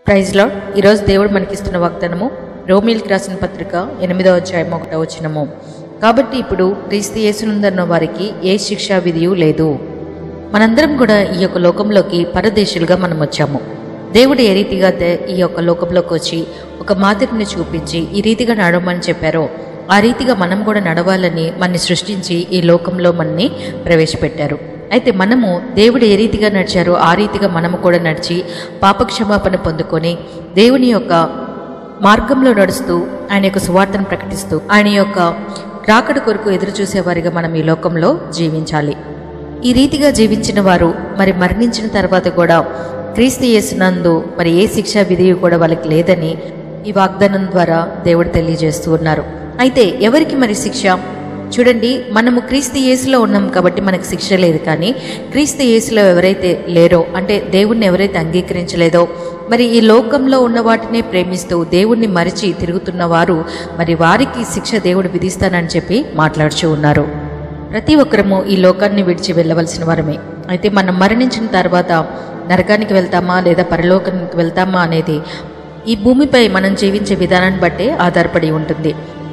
praise lord ఈరోజు దేవుడు మనకిస్తున్న వాగ్దానము రోమిల్కి రాసిన పత్రిక ఎనిమిదవ అధ్యాయం ఒకటో వచ్చినము కాబట్టి ఇప్పుడు క్రీస్తు యేసునందన్న వారికి ఏ శిక్షా విధియు లేదు మనందరం కూడా ఈ యొక్క లోకంలోకి పరదేశులుగా మనం వచ్చాము దేవుడు ఏ రీతిగా దే- ఈ యొక్క లోకంలోకి వచ్చి ఒక మాదిరిని చూపించి ఈ రీతిగా నడవమని చెప్పారో ఆ రీతిగా మనం కూడా నడవాలని మనని సృష్టించి ఈ లోకంలో మనని ప్రవేశపెట్టారు అయితే మనము దేవుడు ఏ రీతిగా నడిచారో ఆ రీతిగా మనము కూడా నడిచి పాపక్షమాపణ పొందుకొని దేవుని యొక్క మార్గంలో నడుస్తూ ఆయన యొక్క సువార్తను ప్రకటిస్తూ ఆయన యొక్క రాకడ కొరకు ఎదురు చూసేవారిగా మనం ఈ లోకంలో జీవించాలి ఈ రీతిగా జీవించిన వారు మరి మరణించిన తర్వాత కూడా క్రీస్తు యేసునందు మరి ఏ శిక్షా విధి కూడా వాళ్ళకి లేదని ఈ వాగ్దానం ద్వారా దేవుడు తెలియజేస్తూ ఉన్నారు అయితే ఎవరికి మరి శిక్ష చూడండి మనము క్రీస్తు యేసులో ఉన్నాం కాబట్టి మనకు శిక్ష లేదు కానీ క్రీస్తు యేసులో ఎవరైతే లేరో అంటే దేవుణ్ణి ఎవరైతే అంగీకరించలేదో మరి ఈ లోకంలో ఉన్న వాటినే ప్రేమిస్తూ దేవుణ్ణి మరిచి తిరుగుతున్న వారు మరి వారికి శిక్ష దేవుడు విధిస్తానని చెప్పి మాట్లాడుచూ ఉన్నారు ప్రతి ఒక్కరము ఈ లోకాన్ని విడిచి వెళ్ళవలసిన వారమే అయితే మనం మరణించిన తర్వాత నరకానికి వెళ్తామా లేదా పరలోకానికి వెళ్తామా అనేది ఈ భూమిపై మనం జీవించే విధానాన్ని బట్టే ఆధారపడి ఉంటుంది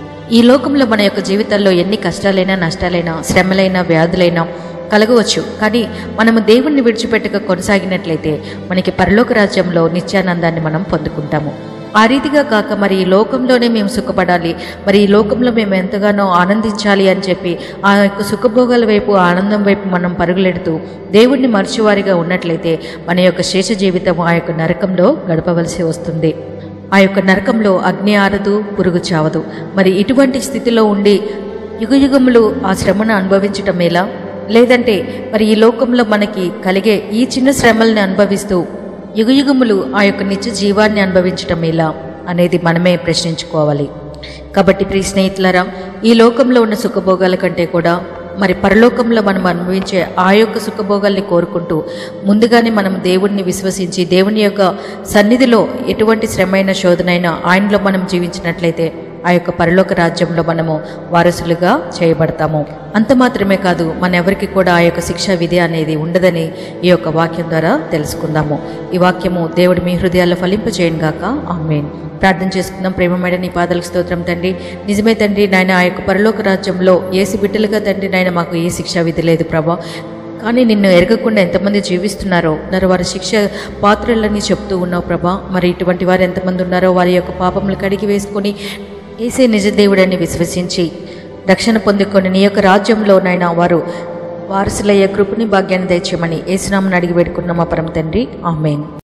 ఈ లోకంలో మన యొక్క జీవితాల్లో ఎన్ని కష్టాలైనా నష్టాలైనా శ్రమలైనా వ్యాధులైనా కలగవచ్చు కానీ మనము దేవుణ్ణి విడిచిపెట్టక కొనసాగినట్లయితే మనకి పరలోక రాజ్యంలో నిత్యానందాన్ని మనం పొందుకుంటాము ఆ రీతిగా కాక మరి ఈ లోకంలోనే మేము సుఖపడాలి మరి ఈ లోకంలో మేము ఎంతగానో ఆనందించాలి అని చెప్పి ఆ యొక్క సుఖభోగాల వైపు ఆనందం వైపు మనం పరుగులెడుతూ దేవుణ్ణి మరచువారిగా ఉన్నట్లయితే మన యొక్క శేష జీవితం ఆ యొక్క నరకంలో గడపవలసి వస్తుంది ఆ యొక్క నరకంలో అగ్ని ఆరదు పురుగు చావదు మరి ఇటువంటి స్థితిలో ఉండి యుగయుగములు ఆ శ్రమను అనుభవించటం ఎలా లేదంటే మరి ఈ లోకంలో మనకి కలిగే ఈ చిన్న శ్రమల్ని అనుభవిస్తూ యుగయుగములు ఆ యొక్క నిత్య జీవాన్ని అనుభవించటం ఎలా అనేది మనమే ప్రశ్నించుకోవాలి కాబట్టి ప్రియ స్నేహితులరా ఈ లోకంలో ఉన్న సుఖభోగాల కంటే కూడా మరి పరలోకంలో మనం అనుభవించే ఆ యొక్క సుఖభోగాల్ని కోరుకుంటూ ముందుగానే మనం దేవుణ్ణి విశ్వసించి దేవుని యొక్క సన్నిధిలో ఎటువంటి శ్రమైన శోధనైనా ఆయనలో మనం జీవించినట్లయితే ఆ యొక్క పరలోక రాజ్యంలో మనము వారసులుగా చేయబడతాము అంత మాత్రమే కాదు మన ఎవరికి కూడా ఆ యొక్క శిక్షా విధి అనేది ఉండదని ఈ యొక్క వాక్యం ద్వారా తెలుసుకుందాము ఈ వాక్యము దేవుడి మీ హృదయాల్లో ఫలింపచేయను గాక ఆమెన్ ప్రార్థన చేసుకుందాం ప్రేమమైన నీ పాదాలకు స్తోత్రం తండ్రి నిజమే తండ్రి నాయన ఆ యొక్క పరలోక రాజ్యంలో ఏసి బిడ్డలుగా తండ్రి నాయన మాకు ఏ శిక్షా విధి లేదు ప్రభా కానీ నిన్ను ఎరగకుండా ఎంతమంది జీవిస్తున్నారో మరి వారి శిక్ష పాత్రలని చెప్తూ ఉన్నావు ప్రభా మరి ఇటువంటి వారు ఎంతమంది ఉన్నారో వారి యొక్క పాపములు కడిగి వేసుకొని ఏసే నిజ దేవుడని విశ్వసించి రక్షణ పొందుకొని నీ యొక్క రాజ్యంలోనైనా వారు వారసులయ్యే కృపని భాగ్యాన్ని దయచేయమని ఏసునామని అడిగి పెట్టుకున్నాం మా పరమ తండ్రి ఆమెన్